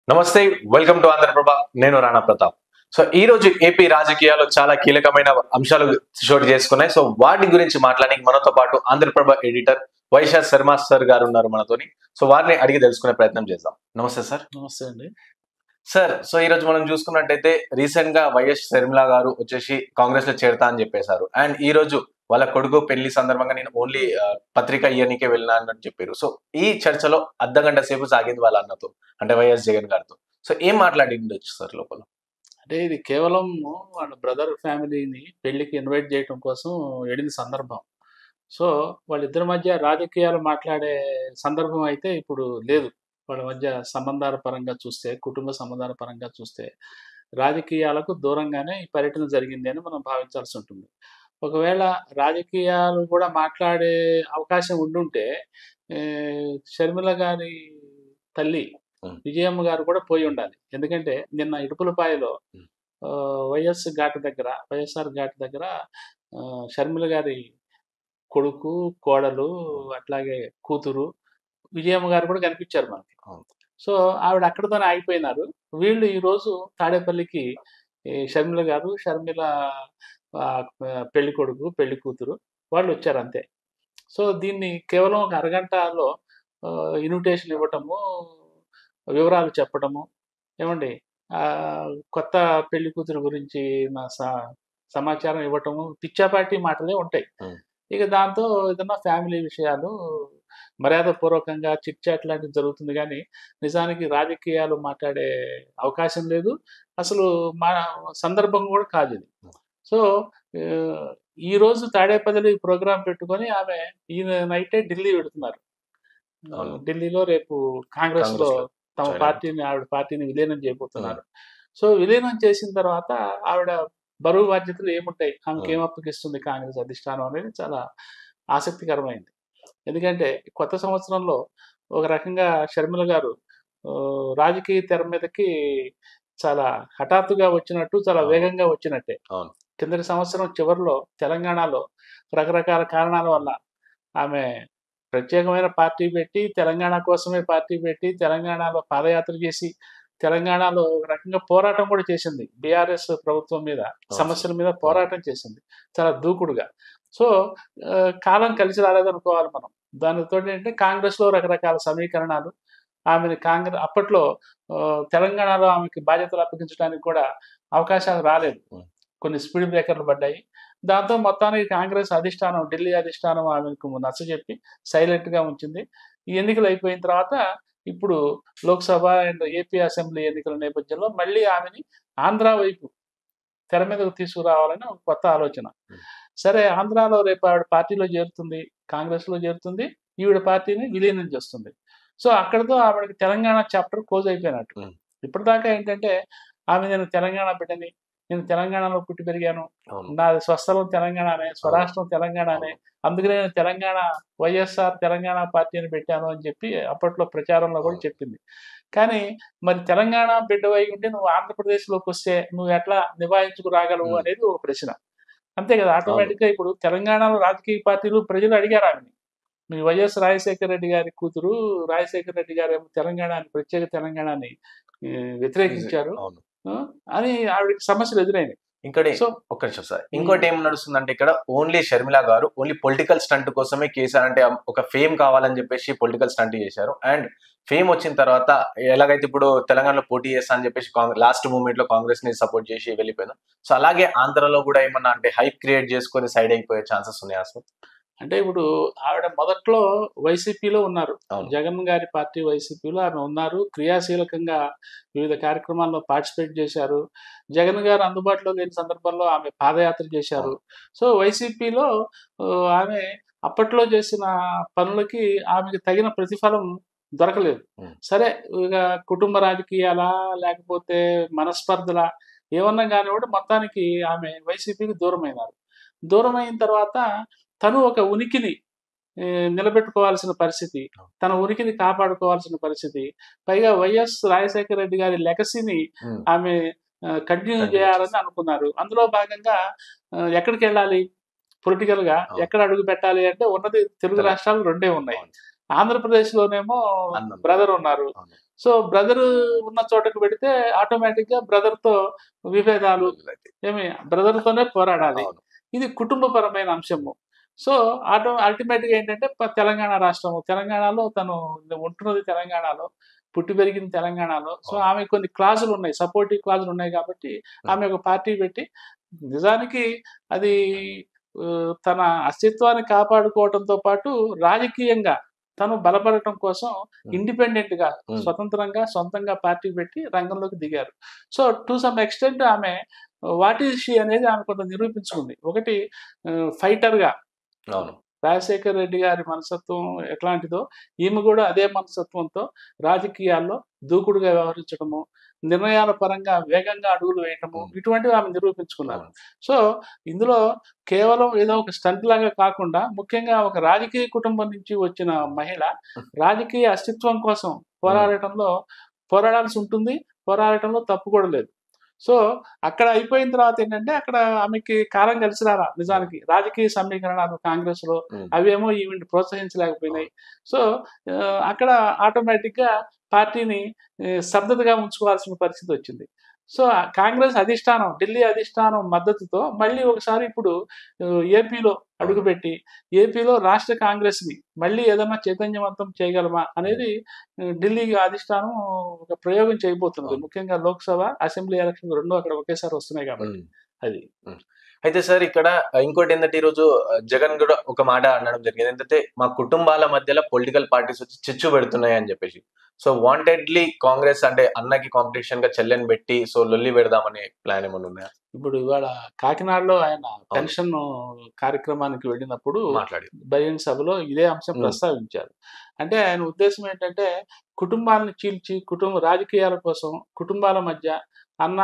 నమస్తే welcome to Andhraprabha నేను Rana Pratap so ఈ రోజు ఏపీ రాజకీయాలు చాలా కీలకమైన అంశాలు చోటు చేసుకున్నాయి సో వాటి గురించి మాట్లాడడానికి మనతో పాటు ఆంధ్రప్రభ ఎడిటర్ వైశాఖ్ శర్మ సార్ గారు ఉన్నారు మనతోని సో వారిని అడిగి తెలుసుకునే ప్రయత్నం చేద్దాం నమస్తే సార్ నమస్తే అండి సార్ సో ఈ రోజు మనం చూసుకున్నట్టయితే రీసెంట్ గా వైఎస్ షర్మిల గారు వచ్చేసి కాంగ్రెస్ లో చేరతా అని చెప్పేశారు అండ్ ఈ రోజు వాళ్ళ కొడుకు పెళ్లి సందర్భంగా నేను ఓన్లీ పత్రిక ఇయర్నికే వెళ్ళినాను అని చెప్పారు సో ఈ చర్చలో అర్ధ గంట సేపు సాగింది వాళ్ళ అన్నతో అంటే వైఎస్ జగన్ గారితో సో ఏం మాట్లాడి ఉండొచ్చు సార్ లోపల అంటే ఇది కేవలం వాళ్ళ బ్రదర్ ఫ్యామిలీని పెళ్లికి ఇన్వైట్ చేయడం కోసం వెళ్ళిన సందర్భం సో వాళ్ళిద్దరి మధ్య రాజకీయాలు మాట్లాడే సందర్భం అయితే ఇప్పుడు లేదు వాళ్ళ మధ్య సంబంధాల పరంగా చూస్తే కుటుంబ సంబంధాల పరంగా చూస్తే రాజకీయాలకు దూరంగానే ఈ పర్యటన జరిగింది అని మనం భావించాల్సి ఉంటుంది ఒకవేళ రాజకీయాలు కూడా మాట్లాడే అవకాశం ఉండుంటే ఏ, షర్మిల గారి తల్లి Hmm. విజయమ్మ గారు కూడా పోయి ఉండాలి ఎందుకంటే నిన్న ఇడుపులపాయలో Hmm. ఆ, వైఎస్ ఘాట్ దగ్గర వైఎస్ఆర్ ఘాట్ దగ్గర ఆ, షర్మిల గారి కొడుకు కోడలు అట్లాగే కూతురు విజయమ్మ గారు కూడా కనిపించారు మనకి అవును. సో ఆవిడ అక్కడితోనే ఆగిపోయినారు వీళ్ళు ఈ రోజు తాడేపల్లికి ఈ షర్మిల గారు షర్మిల ఆ, పెళ్లి కొడుకు పెళ్లి కూతురు వాళ్ళు వచ్చారు అంతే సో దీన్ని కేవలం ఒక అరగంటలో ఇన్విటేషన్ ఇవ్వటము వివరాలు చెప్పడము ఏమండి ఆ, కొత్త పెళ్లి కూతురు గురించి నా స- సమాచారం ఇవ్వటము పిచ్చాపాటి మాటలే ఉంటాయి Hmm. ఇక దాంతో ఏదన్నా ఫ్యామిలీ విషయాలు మర్యాదపూర్వకంగా చిట్ చాట్ లాంటివి జరుగుతుంది కానీ నిజానికి రాజకీయాలు మాట్లాడే అవకాశం లేదు అసలు మా సందర్భం కూడా కాదు ఇది సో ఆ, ఈ రోజు తాడేపల్లి ప్రోగ్రాం పెట్టుకొని ఆమె ఈ నైటే ఢిల్లీ పెడుతున్నారు అవును. ఢిల్లీలో రేపు కాంగ్రెస్ లో కాంగ్రెస్లో తమ చేయడం. పార్టీని ఆవిడ పార్టీని విలీనం చేయబోతున్నారు సో విలీనం చేసిన తర్వాత ఆవిడ బరువు బాధ్యతలు ఏముంటాయి ఆమెకి ఏం అప్పగిస్తుంది కాంగ్రెస్ అధిష్టానం అనేది చాలా ఆసక్తికరమైంది ఎందుకంటే కొత్త సంవత్సరంలో ఒక రకంగా షర్మిల గారు ఆ, రాజకీయ తెర మీదకి చాలా హఠాత్తుగా వచ్చినట్టు చాలా అవును. వేగంగా వచ్చినట్టే అవును. కిందటి సంవత్సరం చివరిలో తెలంగాణలో రకరకాల కారణాల వల్ల ఆమె ప్రత్యేకమైన పార్టీ పెట్టి తెలంగాణ కోసమే పార్టీ పెట్టి తెలంగాణలో పాదయాత్ర చేసి తెలంగాణలో ఒక రకంగా పోరాటం కూడా చేసింది బీఆర్ఎస్ ప్రభుత్వం మీద సమస్యల మీద పోరాటం చేసింది చాలా దూకుడుగా సో ఆ, కాలం కలిసి రాలేదనుకోవాలి మనం దానితో ఏంటంటే కాంగ్రెస్ లో రకరకాల సమీకరణాలు ఆమెను కాంగ్రెస్ అప్పట్లో ఆ, తెలంగాణలో ఆమెకి బాధ్యతలు అప్పగించడానికి కూడా అవకాశాలు రాలేదు Hmm. కొన్ని స్పీడ్ బ్రేకర్లు పడ్డాయి దాంతో మొత్తానికి కాంగ్రెస్ అధిష్టానం ఢిల్లీ అధిష్టానం ఆమెకు నచ్చజెప్పి సైలెంట్ గా ఉంచింది ఈ ఎన్నికలు అయిపోయిన తర్వాత ఇప్పుడు లోక్సభ అండ్ ఏపీ అసెంబ్లీ ఎన్నికల నేపథ్యంలో మళ్ళీ ఆమెని ఆంధ్ర వైపు తెర మీదకు తీసుకురావాలని ఒక కొత్త ఆలోచన Hmm. సరే ఆంధ్రాలో రేపు ఆవిడ పార్టీలో చేరుతుంది కాంగ్రెస్ లో చేరుతుంది ఈవిడ పార్టీని విలీనం చేస్తుంది సో అక్కడితో ఆవిడకి తెలంగాణ చాప్టర్ క్లోజ్ అయిపోయినట్టు Hmm. ఇప్పటిదాకా ఏంటంటే ఆమె నేను తెలంగాణ బిడ్డని నేను తెలంగాణలో పుట్టి పెరిగాను అవును నాది స్వస్థలం తెలంగాణనే స్వరాష్ట్రం తెలంగాణనే అందుకనే నేను తెలంగాణ వైఎస్ఆర్ తెలంగాణ పార్టీని పెట్టాను అని చెప్పి అప్పట్లో ప్రచారంలో కూడా అవును. చెప్పింది కానీ మరి తెలంగాణ బిడ్డవై ఉంటే నువ్వు ఆంధ్రప్రదేశ్లోకి వస్తే నువ్వు ఎట్లా నిభాయించుకు రాగలవు ఉమ్. అనేది ఒక ప్రశ్న అంతే కదా ఆటోమేటిక్గా ఇప్పుడు తెలంగాణలో రాజకీయ పార్టీలు ప్రజలు అడిగారు ఆమెని మీ వైఎస్ రాజశేఖర రెడ్డి గారి కూతురు రాజశేఖర రెడ్డి గారు ఏమో తెలంగాణని ప్రత్యేక తెలంగాణని ఈ, వ్యతిరేకించారు అవును ఆ, అని ఆవిడకి సమస్యలు ఎదురైనాయి ఇంకోటి సో ఒక్క నిమిషం సార్ ఇంకోటి ఏం నడుస్తుందంటే ఇక్కడ ఓన్లీ షర్మిల గారు ఓన్లీ పొలిటికల్ స్టంట్ కోసమే కేసీఆర్ అంటే ఒక ఫేమ్ కావాలని చెప్పేసి పొలిటికల్ స్టంట్ చేశారు అండ్ ఫేమ్ వచ్చిన తర్వాత ఎలాగైతే ఇప్పుడు తెలంగాణలో పోటీ చేస్తా అని చెప్పేసి కాంగ్రెస్ లాస్ట్ మూమెంట్ లో కాంగ్రెస్ ని సపోర్ట్ చేసి వెళ్ళిపోయింది సో అలాగే ఆంధ్రలో కూడా ఏమన్నా అంటే హైప్ క్రియేట్ చేసుకొని సైడ్ అయిపోయే ఛాన్సెస్ ఉన్నాయి అసలు అంటే ఇప్పుడు ఆవిడ మొదట్లో వైసీపీలో ఉన్నారు అవును. జగన్ గారి పార్టీ వైసీపీలో ఆమె ఉన్నారు క్రియాశీలకంగా వివిధ కార్యక్రమాల్లో పార్టిసిపేట్ చేశారు జగన్ గారు అందుబాటులో లేని సందర్భంలో ఆమె పాదయాత్ర చేశారు సో వైసీపీలో ఆ, ఆమె అప్పట్లో చేసిన పనులకి ఆమెకి తగిన ప్రతిఫలం దొరకలేదు ఉం. సరే ఇక కుటుంబ రాజకీయాలా లేకపోతే మనస్పర్ధల ఏమన్నా కానివ్వండి మొత్తానికి ఆమె వైసీపీకి దూరమైనారు దూరమైన తర్వాత తను ఒక ఉనికిని ఏ, నిలబెట్టుకోవాల్సిన పరిస్థితి తన ఉనికిని కాపాడుకోవాల్సిన పరిస్థితి పైగా వైఎస్ రాజశేఖర రెడ్డి గారి లెగసీని ఉమ్, ఆమె కంటిన్యూ Continue చేయాలని అనుకున్నారు అందులో భాగంగా ఆ, ఎక్కడికి వెళ్ళాలి పొలిటికల్ గా అవును. ఎక్కడ అడుగు పెట్టాలి అంటే ఉన్నది తెలుగు తెలు- రాష్ట్రాలు రెండే ఉన్నాయి అవును. ఆంధ్రప్రదేశ్ లోనేమో అన్నం. బ్రదర్ ఉన్నారు అవును. సో బ్రదర్ ఉన్న చోటకు పెడితే ఆటోమేటిక్ గా బ్రదర్ తో విభేదాలు ఏమి బ్రదర్ తోనే పోరాడాలి అవును. ఇది కుటుంబపరమైన అంశము సో ఆటో అల్టిమేట్ గా ఏంటంటే ప- తెలంగాణ రాష్ట్రము తెలంగాణలో తను ఉంటున్నది తెలంగాణలో పుట్టి పెరిగింది తెలంగాణలో సో అవును. ఆమె కొన్ని క్లాజులు ఉన్నాయి సపోర్టివ్ క్లాజులు ఉన్నాయి కాబట్టి ఆమె ఒక పార్టీ పెట్టి నిజానికి అది ఆ, తన అస్తిత్వాన్ని కాపాడుకోవడంతో పాటు రాజకీయంగా తను బలపడటం కోసం ఇండిపెండెంట్ గా Hmm. స్వతంత్రంగా సొంతంగా పార్టీ పెట్టి రంగంలోకి దిగారు సో టు సమ్ ఎక్స్టెంట్ ఆమె వాట్ ఈజ్ షీ అనేది ఆమె కొంత నిరూపించుకుంది ఒకటి ఫైటర్ గా అవును రాజశేఖర్ రెడ్డి గారి మనస్తత్వం ఎట్లాంటిదో ఈమె కూడా అదే మనస్తత్వంతో రాజకీయాల్లో దూకుడుగా వ్యవహరించడము నిర్ణయాల పరంగా వేగంగా అడుగులు వేయటము Hmm. ఇటువంటివి ఆమె నిరూపించుకున్నారు అవును. సో ఇందులో కేవలం ఏదో ఒక స్టంట్ లాగా కాకుండా ముఖ్యంగా ఒక రాజకీయ కుటుంబం నుంచి వచ్చిన మహిళ రాజకీయ అస్తిత్వం కోసం పోరాడటంలో పోరాడాల్సి ఉంటుంది పోరాడటంలో తప్పు కూడా లేదు సో అక్కడ అయిపోయిన తర్వాత ఏంటంటే అక్కడ ఆమెకి కాలం కలిసి రాలా నిజానికి రాజకీయ సమీకరణాలు కాంగ్రెస్ లో ఉమ్. అవేమో ఈవెంట్ ప్రోత్సహించలేకపోయినాయి సో ఆ, అక్కడ ఆటోమేటిక్ గా పార్టీని ఆ, స్తబ్దతగా ఉంచుకోవాల్సిన పరిస్థితి వచ్చింది సో ఆ కాంగ్రెస్ అధిష్టానం ఢిల్లీ అధిష్టానం మద్దతుతో మళ్ళీ ఒకసారి ఇప్పుడు ఆ, ఏపీలో అడుగుపెట్టి ఏపీలో రాష్ట్ర కాంగ్రెస్ ని మళ్ళీ ఏదైనా చైతన్యవంతం చేయగలమా అనేది ఆ, ఢిల్లీ అధిష్టానం ఒక ప్రయోగం చేయబోతున్నది అవును. ముఖ్యంగా లోక్సభ అసెంబ్లీ ఎలక్షన్ రెండు అక్కడ ఒకేసారి వస్తున్నాయి కాబట్టి ఉమ్. అది అయితే సార్ ఇక్కడ ఇంకోటి ఏంటంటే ఈ రోజు జగన్ కూడా ఒక మాట అనడం జరిగింది ఏంటంటే మా కుటుంబాల మధ్యలో పొలిటికల్ పార్టీస్ వచ్చి చిచ్చు పెడుతున్నాయి అని చెప్పేసి సో వాంటెడ్లీ కాంగ్రెస్ అంటే అన్నకి కాంపిటీషన్ గా చెల్లెని పెట్టి సో లొల్లి పెడదామనే ప్లాన్ ఏమైనా ఉన్నాయా ఇప్పుడు ఇవాళ కాకినాడలో ఆయన పెన్షన్ కార్యక్రమానికి వెళ్ళినప్పుడు మాట్లాడి బహిరంగ సభలో ఇదే అంశం Hmm. ప్రస్తావించారు అంటే ఆయన ఉద్దేశం ఏంటంటే కుటుంబాలను చీల్చి కుటుంబ రాజకీయాల కోసం కుటుంబాల మధ్య అన్న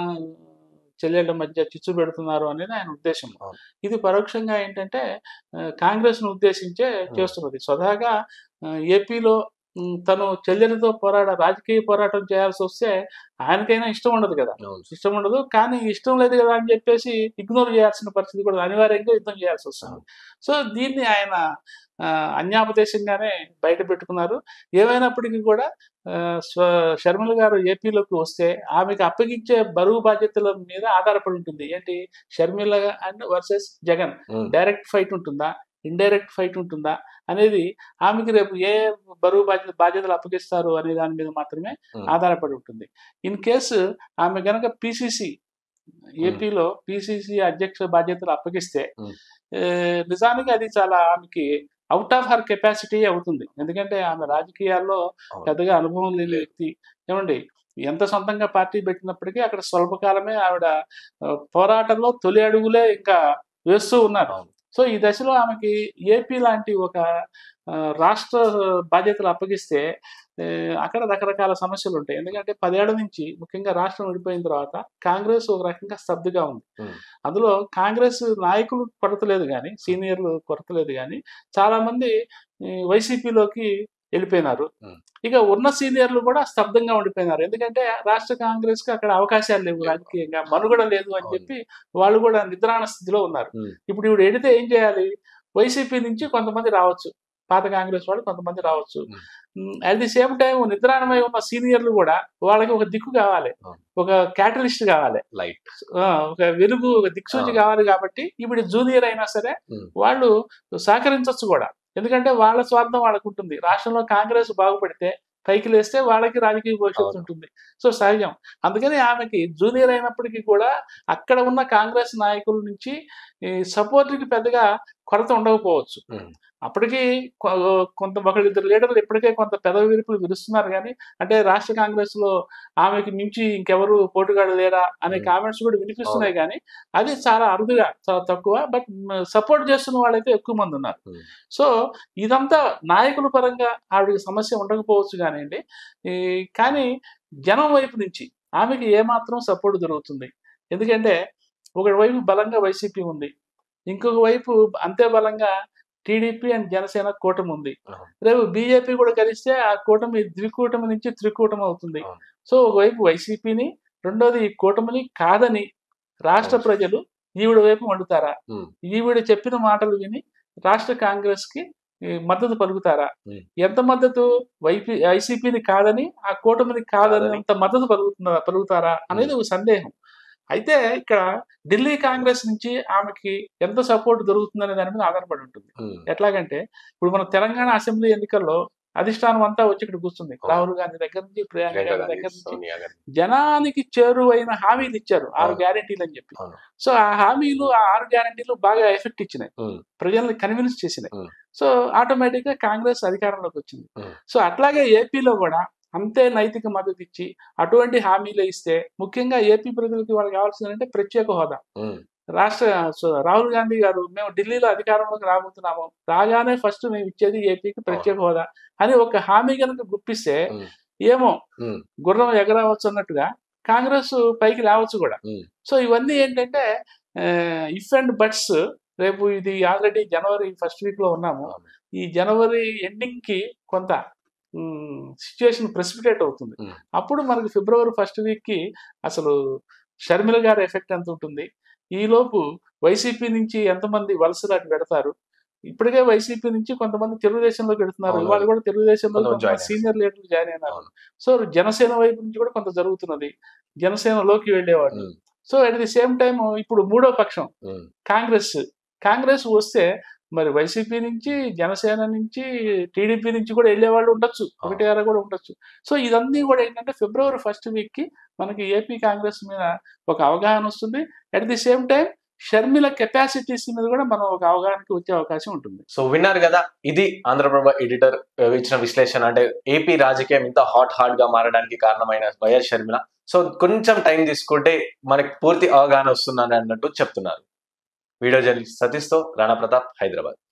చెల్లెళ్ళ మధ్య చిచ్చు పెడుతున్నారు అనేది ఆయన ఉద్దేశం అవును. ఇది పరోక్షంగా ఏంటంటే కాంగ్రెస్ ను ఉద్దేశించే చేస్తున్నది స్వతహాగా ఆ, ఏపీలో ఉమ్, తను చెల్లెలతో పోరాడ రాజకీయ పోరాటం చేయాల్సి వస్తే ఆయనకైనా ఇష్టం ఉండదు కదా అవును ఇష్టం ఉండదు కానీ ఇష్టం లేదు కదా అని చెప్పేసి ఇగ్నోర్ చేయాల్సిన పరిస్థితి కూడా అనివార్యంగా యుద్ధం చేయాల్సి వస్తుంది సో దీన్ని ఆయన ఆ, అన్యాపదేశంగానే బయట పెట్టుకున్నారు ఏమైనప్పటికీ కూడా ఆ, స్వ షర్మిల గారు ఏపీలోకి వస్తే ఆమెకు అప్పగించే బరువు బాధ్యతల మీద ఆధారపడి ఉంటుంది ఏంటి Sharmila and versus Jagan um. Direct fight ఉంటుందా ఇండైరెక్ట్ ఫైట్ ఉంటుందా అనేది ఆమెకి రేపు ఏ బరువు బాధ్యత బాధ్యతలు అప్పగిస్తారు అనే దాని మీద మాత్రమే ఉమ్. ఆధారపడి ఉంటుంది ఇన్ కేసు ఆమె గనక పిసిసి ఏపీలో పిసిసి అధ్యక్ష బాధ్యతలు అప్పగిస్తే Hmm. ఏ, నిజానికి అది చాలా ఆమెకి అవుట్ ఆఫ్ హర్ కెపాసిటీ అవుతుంది ఎందుకంటే ఆమె రాజకీయాల్లో అవును. పెద్దగా అనుభవం లేని వ్యక్తి ఏమండి ఎంత సొంతంగా పార్టీ పెట్టినప్పటికీ అక్కడ స్వల్పకాలమే ఆవిడ ఆ, పోరాటంలో తొలి అడుగులే ఇంకా వేస్తూ ఉన్నారు అవును. సో ఈ దశలో ఆమెకి ఏపీ లాంటి ఒక ఆ, రాష్ట్ర బాధ్యతలు అప్పగిస్తే ఏ, అక్కడ రకరకాల సమస్యలు ఉంటాయి ఎందుకంటే పదేళ్ల నుంచి ముఖ్యంగా రాష్ట్రం విడిపోయిన తర్వాత కాంగ్రెస్ ఒక రకంగా స్తబ్దుగా ఉంది Hmm. అందులో కాంగ్రెస్ నాయకులు కొరత లేదు కానీ సీనియర్లు కొరత లేదు కానీ చాలా మంది ఈ, వైసీపీలోకి వెళ్ళిపోయినారు Hmm. ఇక ఉన్న సీనియర్లు కూడా స్తబ్దంగా ఉండిపోయినారు ఎందుకంటే రాష్ట్ర కాంగ్రెస్ కి అక్కడ అవకాశాలు లేవు రాజకీయంగా మనుగడ లేదు అని అవును. చెప్పి వాళ్ళు కూడా నిద్రాణ స్థితిలో ఉన్నారు Hmm. ఇప్పుడు ఇవి ఎడితే ఏం చేయాలి వైసీపీ నుంచి కొంతమంది రావచ్చు పాత కాంగ్రెస్ వాళ్ళు కొంతమంది రావచ్చు Hmm. At the same time నిద్రాణమై ఉన్న సీనియర్లు కూడా వాళ్ళకి ఒక దిక్కు కావాలి అవును. ఒక క్యాటలిస్ట్ కావాలి లైట్ ఆ, ఒక వెలుగు ఒక దిక్సూచి ఆ. కావాలి కాబట్టి ఇప్పుడు జూనియర్ అయినా సరే ఉమ్. వాళ్ళు సహకరించవచ్చు కూడా ఎందుకంటే వాళ్ళ స్వార్థం వాళ్ళకు ఉంటుంది రాష్ట్రంలో కాంగ్రెస్ బాగుపడితే పైకి లేస్తే వాళ్ళకి రాజకీయ భవిష్యత్తు అవును. ఉంటుంది సో సహజం అందుకని ఆమెకి జూనియర్ అయినప్పటికీ కూడా అక్కడ ఉన్న కాంగ్రెస్ నాయకుల నుంచి సపోర్ట్కి పెద్దగా కొరత ఉండకపోవచ్చు ఉమ్. అప్పటికి కొ- కొంత ఒకళ్ళిద్దరు లీడర్లు ఇప్పటికే కొంత పెదవ విరుపులు విరుస్తున్నారు కానీ అంటే రాష్ట్ర కాంగ్రెస్ లో ఆమెకి మించి ఇంకెవరు పోటుగాడు లేరా అనే Hmm. కామెంట్స్ కూడా వినిపిస్తున్నాయి కానీ అది చాలా అరుదుగా చాలా తక్కువ బట్ సపోర్ట్ చేస్తున్న వాళ్ళైతే ఎక్కువ మంది ఉన్నారు Hmm. సో ఇదంతా నాయకుల పరంగా ఆవిడకి సమస్య ఉండకపోవచ్చు కానివ్వండి ఈ కానీ జనం వైపు నుంచి ఆమెకి ఏమాత్రం సపోర్ట్ దొరుకుతుంది ఎందుకంటే ఒక వైపు బలంగా వైసీపీ ఉంది ఇంకొక వైపు అంతే బలంగా టీడీపీ అండ్ జనసేన కూటమి ఉంది అవును. రేపు బీజేపీ కూడా కలిస్తే ఆ కూటమి ద్వికూటమి నుంచి త్రికూటమి అవుతుంది అవును. సో ఒకవైపు వైసీపీని రెండోది ఈ కూటమిని కాదని రాష్ట్ర అవును. ప్రజలు ఈవిడ వైపు వండుతారా ఉమ్. ఈవిడ చెప్పిన మాటలు విని రాష్ట్ర కాంగ్రెస్ కి ఈ మద్దతు పలుకుతారా Hmm. ఎంత మద్దతు వైపీ వైసీపీని కాదని ఆ కూటమిని కాదని కాదని. అంత మద్దతు పలుకుతున్నా పలుకుతారా అనేది ఒక సందేహం అయితే ఇక్కడ ఢిల్లీ కాంగ్రెస్ నుంచి ఆమెకి ఎంత సపోర్ట్ దొరుకుతుందనే దాని మీద ఆధారపడి ఉంటుంది ఉమ్, ఎట్లాగంటే ఇప్పుడు మన తెలంగాణ అసెంబ్లీ ఎన్నికల్లో అధిష్టానం అంతా వచ్చి ఇక్కడ కూర్చుంది అవును. రాహుల్ గాంధీ దగ్గర నుంచి ప్రియాంక ప్రియాంక గాంధీ గాంధీ, దగ్గర నుంచి సోనియా గాంధీ. జనానికి చేరువైన హామీలు ఇచ్చారు ఆరు అవును. గ్యారెంటీలు అని చెప్పి అవును. సో ఆ హామీలు ఆ ఆరు గ్యారెంటీలు బాగా ఎఫెక్ట్ ఇచ్చినాయి ఉమ్, ప్రజల్ని కన్విన్స్ చేసినాయి ఉమ్. సో ఆటోమేటిక్ గా కాంగ్రెస్ అధికారంలోకి వచ్చింది ఉమ్. సో అట్లాగే ఏపీలో కూడా అంతే నైతిక మద్దతు ఇచ్చి అటువంటి హామీలు ఇస్తే ముఖ్యంగా ఏపీ ప్రజలకి వాళ్ళకి కావాల్సింది అంటే ప్రత్యేక హోదా ఉమ్, రాష్ట్ర సో రాహుల్ గాంధీ గారు మేము ఢిల్లీలో అధికారంలోకి రాబోతున్నాము రాగానే ఫస్ట్ మేము ఇచ్చేది ఏపీకి ప్రత్యేక హోదా అని ఒక హామీ కనుక గుప్పిస్తే ఉమ్. ఏమో ఉమ్, గుర్రం ఎగరవచ్చు అన్నట్టుగా కాంగ్రెస్ పైకి రావచ్చు కూడా ఉమ్. సో ఇవన్నీ ఏంటంటే ఇఫ్ అండ్ బట్స్ రేపు ఇది ఆల్రెడీ జనవరి ఫస్ట్ వీక్ లో ఉన్నాము అవును. ఈ జనవరి ఎండింగ్ కి కొంత సిచ్యుయేషన్ ప్రెసిపిటేట్ అవుతుంది ఉమ్. అప్పుడు మనకి ఫిబ్రవరి ఫస్ట్ వీక్ కి అసలు షర్మిల గారి ఎఫెక్ట్ ఎంత ఉంటుంది ఈ లోపు వైసీపీ నుంచి ఎంతమంది వలసలు అటు పెడతారు ఇప్పటికే వైసీపీ నుంచి కొంతమంది తెలుగుదేశంలోకి వెళ్తున్నారు అవును. ఇవాళ కూడా తెలుగుదేశంలో కొంతమంది join అయ్యారు. సీనియర్ లీడర్లు జాయిన్ అయినారు అవును. సో జనసేన వైపు నుంచి కూడా కొంత జరుగుతున్నది జనసేనలోకి వెళ్ళేవాడు um, so at the same time ఇప్పుడు మూడో పక్షం ఉమ్, కాంగ్రెస్ కాంగ్రెస్ వస్తే మరి వైసీపీ నుంచి జనసేన నుంచి టీడీపీ నుంచి కూడా వెళ్ళే వాళ్ళు ఉండొచ్చు ఒకటి అర కూడా ఉండొచ్చు సో ఇదన్నీ కూడా ఏంటంటే ఫిబ్రవరి ఫస్ట్ వీక్ కి మనకి ఏపీ కాంగ్రెస్ మీద ఒక అవగాహన వస్తుంది at the same time Sharmila capacities మీద కూడా మనం ఒక అవగాహనకి వచ్చే అవకాశం ఉంటుంది సో విన్నారు కదా ఇది ఆంధ్రప్రభ ఎడిటర్ ఆ, ఇచ్చిన విశ్లేషణ అంటే ఏపీ రాజకీయం ఇంత హాట్ హాట్ గా మారడానికి కారణమైన వైఎస్ షర్మిల సో కొంచెం టైం తీసుకుంటే మనకి పూర్తి అవగాహన వస్తుందని అన్నట్టు చెప్తున్నారు వీడియో జర్నలిస్ట్ సతీష్తో రాణా ప్రతాప్ హైదరాబాద్